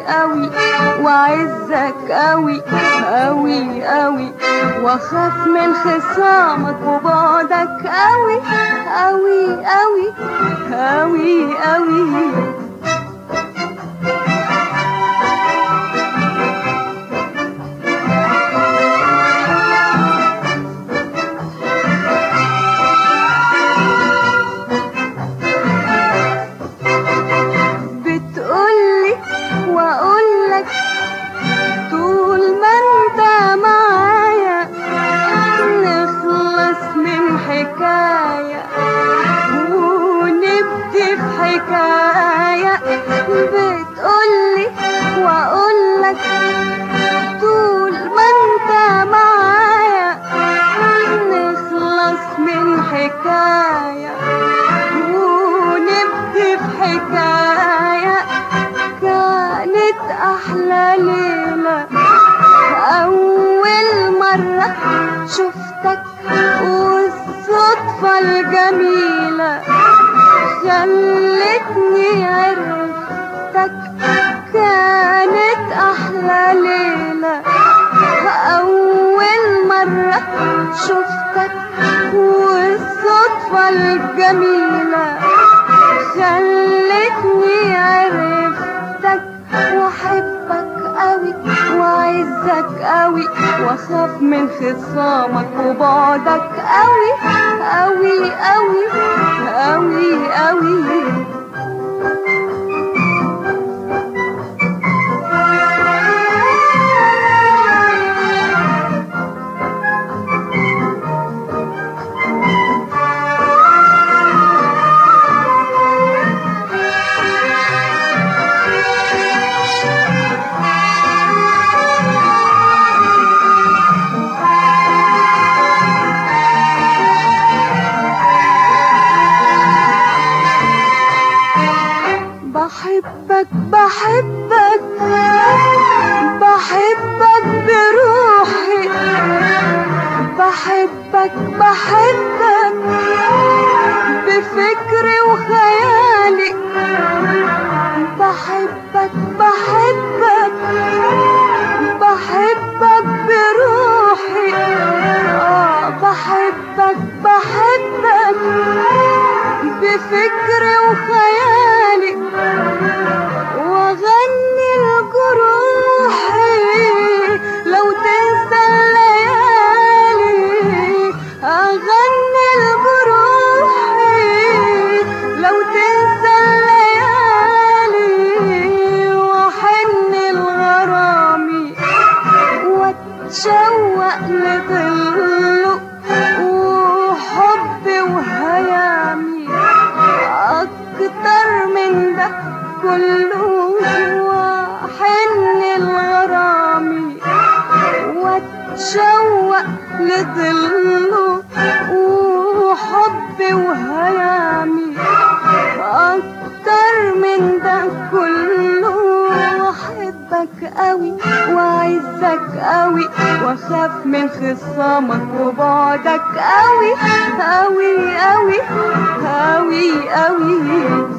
قوي وعزك قوي قوي قوي واخاف من خصامك وبعدك قوي قوي قوي قوي قوي بتقولي واقولك طول ما انت معايا نخلص من حكاية ونبدي في حكاية بتقولي واقولك طول ما انت معايا نخلص من حكاية ونبدي في حكاية كانت أحلى ليلة أول مرة شفتك والصدفة الجميلة خلتني عرفتك كانت أحلى ليلة أول مرة شفتك والصدفة الجميلة خلتني عرفتك واحبك قوي وعزك قوي واخاف من خصامك وبعدك قوي قوي قوي قوي قوي بحبك بحبك بحبك بروحي بحبك بحبك بفكري وخيالي بحبك بحبك بحبك بروحي آه بحبك بحبك بفكري وخيالي واغني لجروحي لو تنسى الليالي اغني لجروحي لو تنسى الليالي واحن لغرامي واتشوق لظله وحبي وهيامي اكتر من ده كله واحن لغرامي واتشوق لظله وحبي وهيامي اكتر من ده كله واحبك قوي وعزك قوي واخاف من خصامك وبعدك قوي قوي قوي قوي قوي